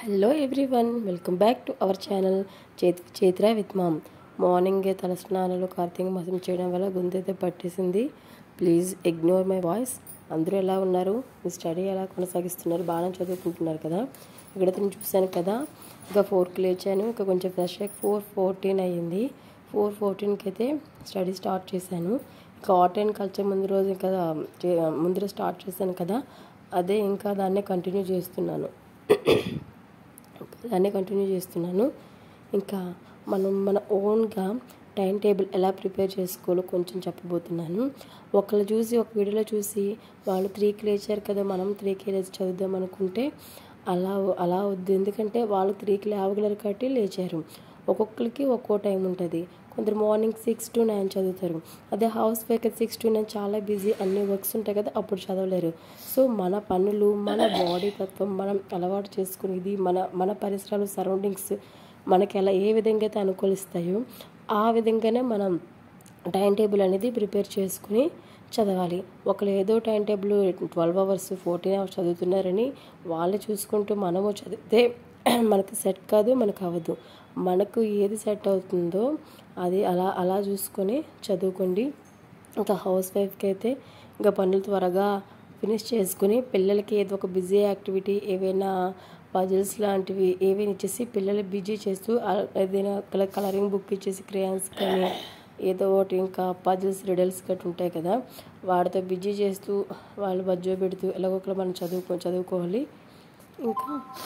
hello everyone welcome back to our channel చేతి చేతిరా with mom morning తలస్నానాలు కార్తీక మాసం చేయడం వల్ల గొంతు అయితే పట్టేసింది ప్లీజ్ ఇగ్నోర్ మై వాయిస్ అందరూ ఎలా ఉన్నారు మీ స్టడీ ఎలా కొనసాగిస్తున్నారు బాగా చదువుకుంటున్నారు కదా ఇక్కడైతే నేను చూశాను కదా ఇంకా ఫోర్కి లేచాను ఇంకా కొంచెం ఫ్రెష్ అయ్యి ఫోర్ ఫోర్టీన్ అయ్యింది ఫోర్ ఫోర్టీన్కి అయితే స్టడీ స్టార్ట్ చేశాను ఇంకా ఆర్ట్ అండ్ కల్చర్ ముందు రోజు ఇంకా చే- ముందు రోజు స్టార్ట్ చేశాను కదా అదే ఇంకా దాన్నే కంటిన్యూ చేస్తున్నాను దాన్నే కంటిన్యూ చేస్తున్నాను ఇంకా మనం మన ఓన్గా టైం టేబుల్ ఎలా ప్రిపేర్ చేసుకోవాలో కొంచెం చెప్పబోతున్నాను ఒకళ్ళు చూసి ఒక వీడియోలో చూసి వాళ్ళు త్రీకి లేచారు కదా మనం త్రీకి లేచి చదువుదాం అనుకుంటే అలా అలా వద్దు ఎందుకంటే వాళ్ళు త్రీకి లేవగలరు కాబట్టి లేచారు ఒక్కొక్కరికి ఒక్కో టైం ఉంటుంది కొందరు మార్నింగ్ సిక్స్ టు నైన్ చదువుతారు అదే housewife six to nine చాలా బిజీ అన్ని వర్క్స్ ఉంటాయి కదా అప్పుడు చదవలేరు సో మన పనులు మన బాడీ తత్వం మనం అలవాటు చేసుకునేది మన మన పరిసరాలు సరౌండింగ్స్ మనకి ఎలా ఏ విధంగా అయితే అనుకూలిస్తాయో ఆ విధంగానే మనం టైం టేబుల్ అనేది ప్రిపేర్ చేసుకుని చదవాలి ఒకళ్ళు ఏదో timetable twelve hours fourteen hours చదువుతున్నారని వాళ్ళు చూసుకుంటూ మనము చదివితే మనకు సెట్ కాదు మనకు అవ్వదు మనకు ఏది సెట్ అవుతుందో అది అలా అలా చూసుకొని చదువుకోండి ఇంకా హౌస్ వైఫ్కి అయితే ఇంకా పనులు త్వరగా ఫినిష్ చేసుకుని పిల్లలకి ఏదో ఒక బిజీ యాక్టివిటీ ఏవైనా పజిల్స్ లాంటివి ఏవైనా ఇచ్చేసి పిల్లలు బిజీ చేస్తూ ఆ- ఏదైనా కలర్ కలరింగ్ బుక్ ఇచ్చేసి క్రేయాన్స్ కానీ ఏదో ఒకటి ఇంకా పజిల్స్ రిడల్స్ గట్రా ఉంటాయి కదా వాటితో బిజీ చేస్తూ వాళ్ళు బజ్జో పెడుతూ ఎలాగోకలా మనం చదువుకో చదువుకోవాలి ఇంకా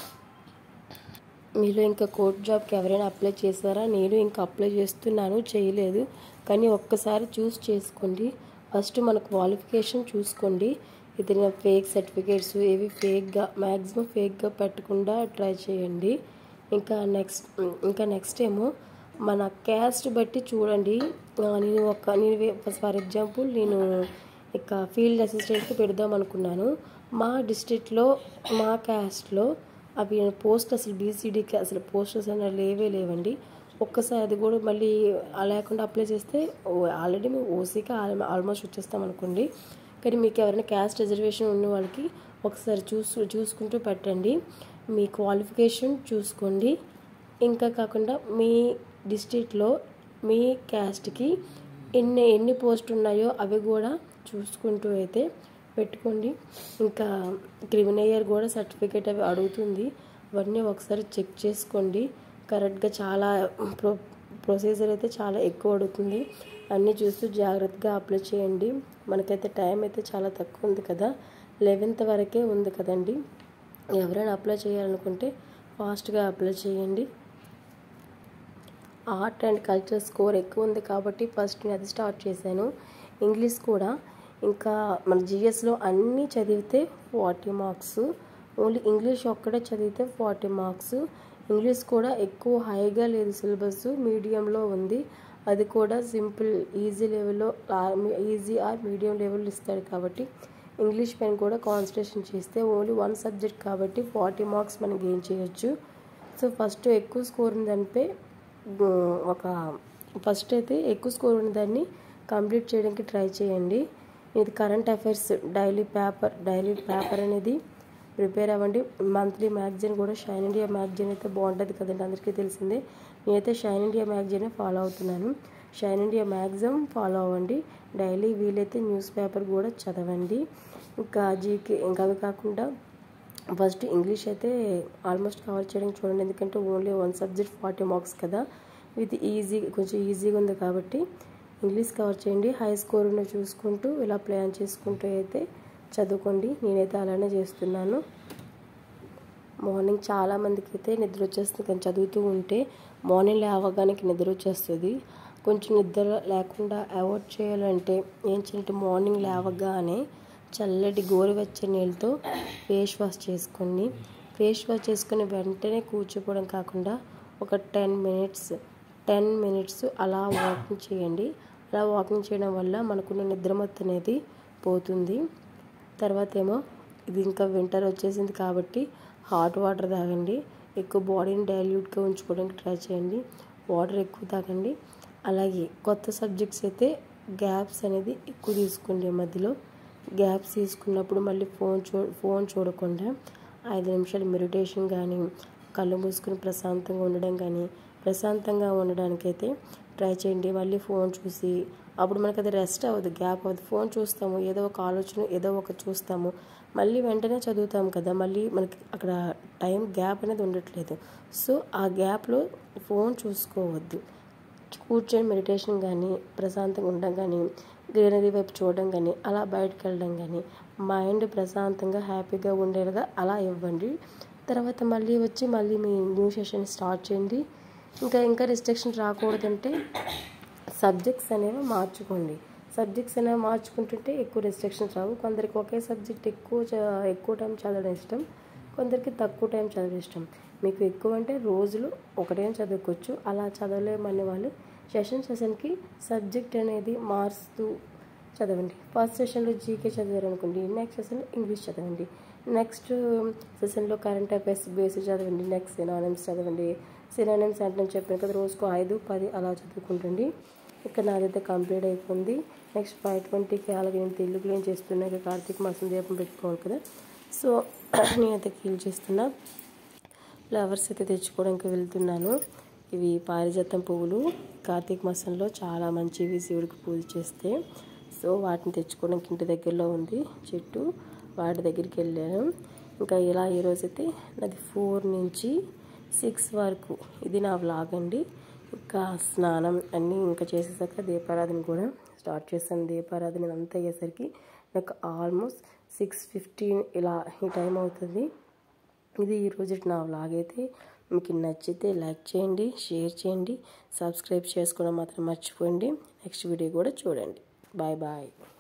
మీలో ఇంకా కోర్ట్ జాబ్కి ఎవరైనా అప్లై చేశారా నేను ఇంకా అప్లై చేస్తున్నాను చేయలేదు కానీ ఒక్కసారి చూస్ చేసుకోండి ఫస్ట్ మన క్వాలిఫికేషన్ చూసుకోండి ఏదైనా ఫేక్ సర్టిఫికేట్స్ ఏవి ఫేక్గా మ్యాక్సిమం ఫేక్గా పెట్టకుండా ట్రై చేయండి ఇంకా నెక్స్ట్ ఇంకా నెక్స్ట్ ఏమో మన క్యాస్ట్ బట్టి చూడండి ఆ, నేను ఒక నేను ఫర్ ఎగ్జాంపుల్ నేను ఇక ఫీల్డ్ అసిస్టెంట్కి పెడదాం అనుకున్నాను మా డిస్ట్రిక్ట్లో మా క్యాస్ట్లో అవి పోస్ట్ అసలు బీసీడీకి అసలు పోస్టర్స్ అనేవి లేవే లేవండి ఒక్కసారి అది కూడా మళ్ళీ ఆ లేకుండా అప్లై చేస్తే ఆల్రెడీ మేము ఓసీకి ఆల్మోస్ట్ వచ్చేస్తాం అనుకోండి కానీ మీకు ఎవరైనా క్యాస్ట్ రిజర్వేషన్ ఉన్న వాళ్ళకి ఒకసారి చూసు చూసుకుంటూ పెట్టండి మీ క్వాలిఫికేషన్ చూసుకోండి ఇంకా కాకుండా మీ డిస్ట్రిక్ట్లో మీ క్యాస్ట్కి ఎన్ని ఎన్ని పోస్ట్ ఉన్నాయో అవి కూడా చూసుకుంటూ అయితే పెట్టుకోండి ఇంకా క్రిమినయర్ కూడా సర్టిఫికేట్ అవి అడుగుతుంది అవన్నీ ఒకసారి చెక్ చేసుకోండి కరెక్ట్గా చాలా ప్రో ప్రొసీజర్ అయితే చాలా ఎక్కువ అడుగుతుంది అన్నీ చూస్తూ జాగ్రత్తగా అప్లై చేయండి మనకైతే టైం అయితే చాలా తక్కువ ఉంది కదా లెవెన్త్ వరకే ఉంది కదండి ఎవరైనా అప్లై చేయాలనుకుంటే ఫాస్ట్గా అప్లై చేయండి ఆర్ట్ అండ్ కల్చర్ స్కోర్ ఎక్కువ ఉంది కాబట్టి ఫస్ట్ నేను అది స్టార్ట్ చేశాను ఇంగ్లీష్ కూడా ఇంకా మన జిఎస్లో అన్నీ చదివితే ఫార్టీ మార్క్స్ ఓన్లీ ఇంగ్లీష్ ఒక్కడే చదివితే ఫార్టీ మార్క్స్ ఇంగ్లీష్ కూడా ఎక్కువ హైగా లేదు సిలబస్ మీడియంలో ఉంది అది కూడా సింపుల్ ఈజీ లెవెల్లో ఈజీ ఆర్ మీడియం లెవెల్ ఇస్తాడు కాబట్టి ఇంగ్లీష్ పైన కూడా కాన్సన్ట్రేషన్ చేస్తే ఓన్లీ వన్ సబ్జెక్ట్ కాబట్టి ఫార్టీ మార్క్స్ మనం గెయిన్ చేయొచ్చు సో ఫస్ట్ ఎక్కువ స్కోర్ ఉందంటే గు- ఒక ఫస్ట్ అయితే ఎక్కువ స్కోర్ ఉన్నదాన్ని కంప్లీట్ చేయడానికి ట్రై చేయండి ఇది current affairs daily paper daily paper అనేది ప్రిపేర్ అవ్వండి మంత్లీ మ్యాగజైన్ కూడా షైన్ ఇండియా మ్యాగజైన్ అయితే బాగుంటుంది కదండి అందరికీ తెలిసిందే నేనైతే షైన్ ఇండియా మ్యాగజైనే ఫాలో అవుతున్నాను షైన్ ఇండియా మ్యాగజైన్ ఫాలో అవ్వండి డైలీ వీలైతే న్యూస్ పేపర్ కూడా చదవండి ఇంకా జీకే ఇంకా అవి కాకుండా ఫస్ట్ ఇంగ్లీష్ అయితే ఆల్మోస్ట్ కవర్ చేయడానికి చూడండి ఎందుకంటే only one subject forty marks కదా ఇది ఈజీ కొంచెం ఈజీగా ఉంది కాబట్టి ఇంగ్లీష్ కవర్ చేయండి హై స్కోర్ ఉన్న చూసుకుంటూ ఇలా ప్లాన్ చేసుకుంటూ అయితే చదువుకోండి నేనైతే అలానే చేస్తున్నాను మార్నింగ్ చాలా మందికి అయితే నిద్ర వచ్చేస్తుంది కానీ చదువుతూ ఉంటే మార్నింగ్ లేవగానే నిద్ర వచ్చేస్తుంది కొంచెం నిద్ర లేకుండా అవాయిడ్ చేయాలంటే ఏం చేయాలంటే మార్నింగ్ లేవగానే చల్లటి గోరువెచ్చని నీళ్ళతో ఫేస్ వాష్ చేసుకోండి ఫేస్ వాష్ చేసుకుని వెంటనే కూర్చోపోవడం కాకుండా ఒక టెన్ మినిట్స్ టెన్ మినిట్స్ అలా వాకింగ్ చేయండి అలా వాకింగ్ చేయడం వల్ల మనకున్న నిద్రమత్తు అనేది పోతుంది తర్వాత ఏమో ఇది ఇంకా వింటర్ వచ్చేసింది కాబట్టి హాట్ వాటర్ తాగండి ఎక్కువ బాడీని డైల్యూట్గా ఉంచుకోవడానికి ట్రై చేయండి వాటర్ ఎక్కువ తాగండి అలాగే కొత్త సబ్జెక్ట్స్ అయితే గ్యాప్స్ అనేది ఎక్కువ తీసుకోండి మధ్యలో గ్యాప్స్ తీసుకున్నప్పుడు మళ్ళీ ఫోన్ చూ ఫోన్ చూడకుండా ఐదు నిమిషాలు మెడిటేషన్ కానీ కళ్ళు మూసుకుని ప్రశాంతంగా ఉండడం కానీ ప్రశాంతంగా ఉండడానికైతే ట్రై చేయండి మళ్ళీ ఫోన్ చూసి అప్పుడు మనకు అది రెస్ట్ అవ్వదు గ్యాప్ అవ్వదు ఫోన్ చూస్తాము ఏదో ఒక ఆలోచన ఏదో ఒక చూస్తాము మళ్ళీ వెంటనే చదువుతాం కదా మళ్ళీ మనకి అక్కడ టైం గ్యాప్ అనేది ఉండట్లేదు సో ఆ గ్యాప్లో ఫోన్ చూసుకోవద్దు కూర్చొని మెడిటేషన్ కానీ ప్రశాంతంగా ఉండడం కానీ గ్రీనరీ వైపు చూడడం కానీ అలా బయటకు వెళ్ళడం కానీ మైండ్ ప్రశాంతంగా హ్యాపీగా ఉండేలాగా అలా ఇవ్వండి తర్వాత మళ్ళీ వచ్చి మళ్ళీ మీ న్యూ సెషన్ స్టార్ట్ చేయండి ఇంకా ఇంకా రిస్ట్రిక్షన్ రాకూడదంటే సబ్జెక్ట్స్ అనేవి మార్చుకోండి సబ్జెక్ట్స్ అనేవి మార్చుకుంటుంటే ఎక్కువ రెస్ట్రిక్షన్స్ రావు కొందరికి ఒకే సబ్జెక్ట్ ఎక్కువ చ- ఎక్కువ టైం చదవడం ఇష్టం కొందరికి తక్కువ టైం చదవడం ఇష్టం మీకు ఎక్కువ అంటే రోజులు ఒకటేం చదువుకోవచ్చు అలా చదవలేమనే వాళ్ళు సెషన్ సెషన్కి సబ్జెక్ట్ అనేది మారుస్తూ చదవండి ఫస్ట్ సెషన్లో జీకే చదివారు అనుకోండి నెక్స్ట్ సెషన్లో ఇంగ్లీష్ చదవండి నెక్స్ట్ సెషన్లో కరెంట్ అఫైర్స్ బేస్ చదవండి నెక్స్ట్ సినానిమ్స్ చదవండి సినానిమ్స్ అంటే నేను చెప్పాను కదా రోజుకు ఐదు పది అలా చదువుకుంటుంది ఇక్కడ నాదైతే కంప్లీట్ అయిపోయింది నెక్స్ట్ ఫైవ్ ట్వంటీకి అలాగే నేను తెలుగులో ఏం చేస్తున్నా ఇక కార్తీక మాసం దీపం పెట్టుకోవాలి కదా సో నేనైతే కీల్ చేస్తున్నా ఫ్లవర్స్ అయితే తెచ్చుకోవడానికి వెళ్తున్నాను ఇవి పారిజాతం పువ్వులు కార్తీక మాసంలో చాలా మంచివి శివుడికి పూజ చేస్తే సో వాటిని తెచ్చుకోవడానికి ఇంటి దగ్గరలో ఉంది చెట్టు వాటి దగ్గరికి వెళ్ళాను ఇంకా ఇలా ఈరోజైతే నాది ఫోర్ నుంచి సిక్స్ వరకు ఇది నా వ్లాగ్ అండి ఇంకా స్నానం అన్నీ ఇంకా చేసేసాక దీపారాధన కూడా స్టార్ట్ చేశాను దీపారాధన అంతా అయ్యేసరికి నాకు ఆల్మోస్ట్ సిక్స్ ఫిఫ్టీన్ ఇలా ఈ టైం అవుతుంది ఇది ఈరోజు నా వ్లాగ్ అయితే మీకు నచ్చితే లైక్ చేయండి షేర్ చేయండి సబ్స్క్రైబ్ చేసుకోవడం మాత్రం మర్చిపోండి నెక్స్ట్ వీడియో కూడా చూడండి బాయ్ బాయ్